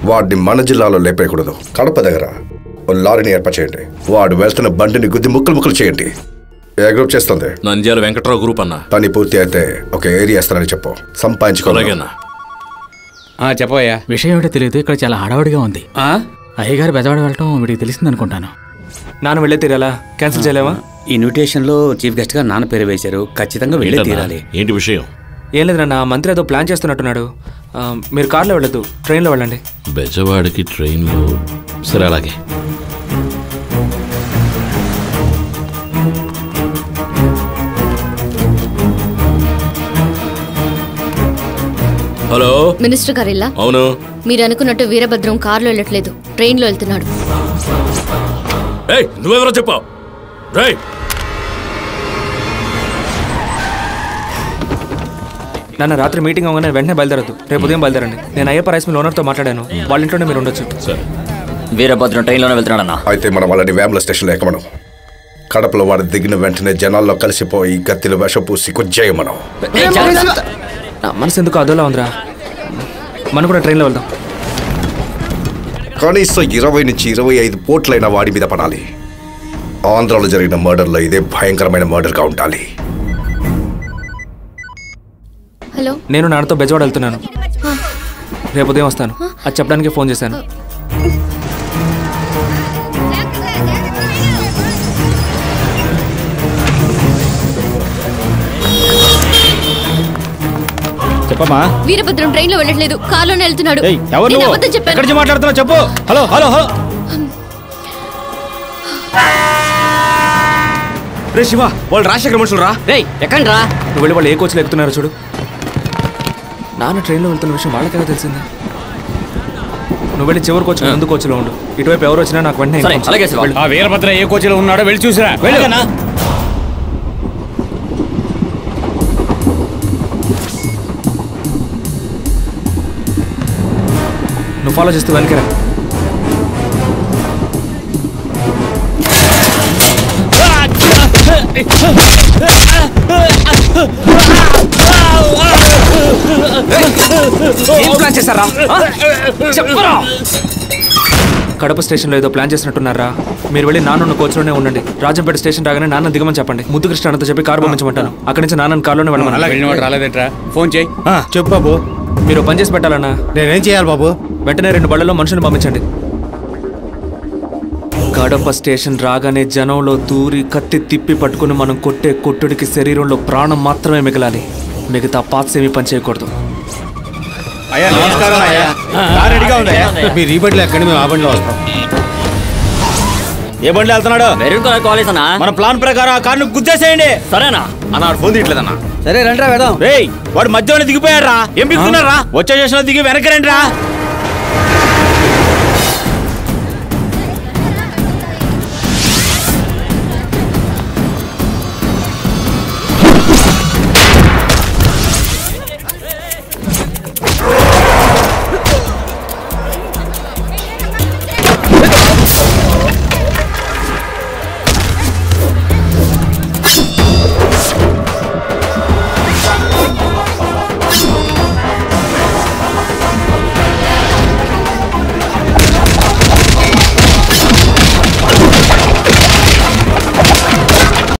వాడిని మన జిల్లాలో లేపేయకూడదు కడప దగ్గర ఓ లారీని ఏర్పాటు చేయండి వాడు వెళ్తున్న బండిని గుద్ది ముక్కలు ముక్కలు చేయండి ఏ గ్రూప్ చేస్తుంది నంద్యాల వెంకట్రావు గ్రూప్ అన్న పని పూర్తి అయితే ఒక ఏరియా ఇస్తానని చెప్పు సంపాదించుకోవాలి అలాగేనా చెప్పయ్యా విషయం ఏమిటో తెలియదు ఇక్కడ చాలా హడావుడిగా ఉంది అయ్యగారు బెజవాడ వెళ్ళటం వీడికి తెలిసింది అనుకుంటాను నాన్న వెళ్ళే తీరాలా క్యాన్సిల్ చేయలేమా ఇన్విటేషన్ లో చీఫ్ గెస్ట్ గా నాన్న పేరు వేశారు ఖచ్చితంగా వెళ్ళే ఏంటన్నా? తీరాలి ఏంటి విషయం ఏం లేదు నాన్న మంత్రి ఏదో ప్లాన్ చేస్తున్నట్టున్నాడు ఆ, మీరు కార్లో వెళ్ళొద్దు ట్రైన్లో వెళ్ళండి బెజవాడికి ట్రైన్లో సరే అలాగే హలో మినిస్టర్ గారు ఇలా అవును మీరు అనుకున్నట్టు వీరభద్రం కారులో వెళ్ళట్లేదు ట్రైన్లో వెళ్తున్నాడు ఏయ్ నువ్వెవరో చెప్పావు రేయ్ నాన్న రాత్రి మీటింగ్ అవగానే వెంటనే బయలుదేరద్దు రేపు ఉదయం బయలుదేరండి నేను అయ్యప్ప రైస్ మిల్ ఓనర్తో మాట్లాడాను వాళ్ళ ఇంట్లోనే మీరు ఉండొచ్చు సరే వీరభద్రం ట్రైన్లోనే వెళ్తున్నాడన్నా అయితే మనం వాళ్ళని వేముల స్టేషన్లో ఎక్కమనం కడపలో వాడు దిగిన వెంటనే జనాల్లో కలిసిపోయి గత్తిలో విషం పూసి కొజ్జేయ మనం నా మనసు ఎందుకు అదోలా ఉందిరా మనం కూడా ట్రైన్లో వెళ్దాం కనీసం ఇరవై నుంచి ఇరవై ఐదు పోట్లైన వాడి మీద పడాలి ఆంధ్రాలో జరిగిన మర్డర్లో ఇదే భయంకరమైన మర్డర్గా ఉండాలి హలో నేను నాన్నతో బెజవాడ వెళ్తున్నాను రేపు ఉదయం వస్తాను అది చెప్పడానికి ఫోన్ చేశాను చెప్పమ్మా వీరభద్రం ట్రైన్లో వెళ్ళట్లేదు కారులోనే వెళ్తున్నాడు ఏయ్, ఎవరు నేను నువ్వు అబద్ధం చెప్పాను ఎక్కడి నుంచి మాట్లాడుతున్నావు చెప్పు హలో హలో హలో రే శివ వాళ్ళు రాజశేఖర మనుషులు రా రేయ్ ఎక్కండి రా నువ్వు వెళ్ళి వాళ్ళు ఏ కోచ్లో ఎక్కుతున్నారో చూడు నాన్న ట్రైన్లో వెళ్తున్న విషయం వాళ్ళకెలా తెలిసింది నువ్వు వెళ్ళి చివరి కోచ్ ముందు కోచ్లో ఉండు ఇటువైపు ఎవరు వచ్చినా నాకు వెంటనే సరే, inform అలాగే చేయి. శివ. వెళ్ళు. ఆ వీరభద్ర ఏ కోచ్లో ఉన్నాడో వెళ్ళి చూసిరా వెళ్ళనా నువ్వు ఫాలో చేస్తూ వెనకరా ఏం ప్లాన్ చేశారా ఆ? చెప్పరా కడప స్టేషన్లో ఏదో ప్లాన్ చేసినట్టున్నారా మీరు వెళ్ళి నాన్న కోచ్లోనే ఉండండి రాజంపేట స్టేషన్ రాగానే నాన్న దిగమని చెప్పండి ముద్దు కృష్ణ అన్నతో చెప్పి కారు పంపించమంటాను అక్కడి నుంచి నాన్న కారులోనే వెళ్ళమని వెళ్ళినవాడు రాలేదేంట్రా ఫోన్ చేయి చెప్పు బాబు మీరు పని చేసి పెట్టాలన్నా నేనేం చేయాలి బాబు వెంటనే రెండు బళ్ళలో మనుషులు పంపించండి కడప స్టేషన్ రాగానే జనంలో దూరి కత్తి తిప్పి పట్టుకుని మనం కొట్టే కొట్టుడికి శరీరంలో ప్రాణం మాత్రమే మిగలాలి మిగతా పాత్స్ ఏమీ పని చేయకూడదు అయ్యా నమస్కారం అయ్యా కార్ రెడీగా ఉందయ్యా మీరు ఈ బండిలో ఎక్కండి మేము ఆ బండిలో వస్తాం ఏ బండి వెళ్తున్నాడు మెరూన్ కలర్ కాలేజ్ అన్నా మన ప్లాన్ ప్రకారం ఆ కార్ను గుద్దేసేయండి సరేనా అన్న ఫోన్ తీయట్లేదన్నా సరే రండి వెళ్దాం రేయ్ వాడు మధ్యలోనే దిగిపోయాడు రా ఏం దిగుతున్నారా వచ్చే స్టేషన్ లో దిగి వెనక రండి రా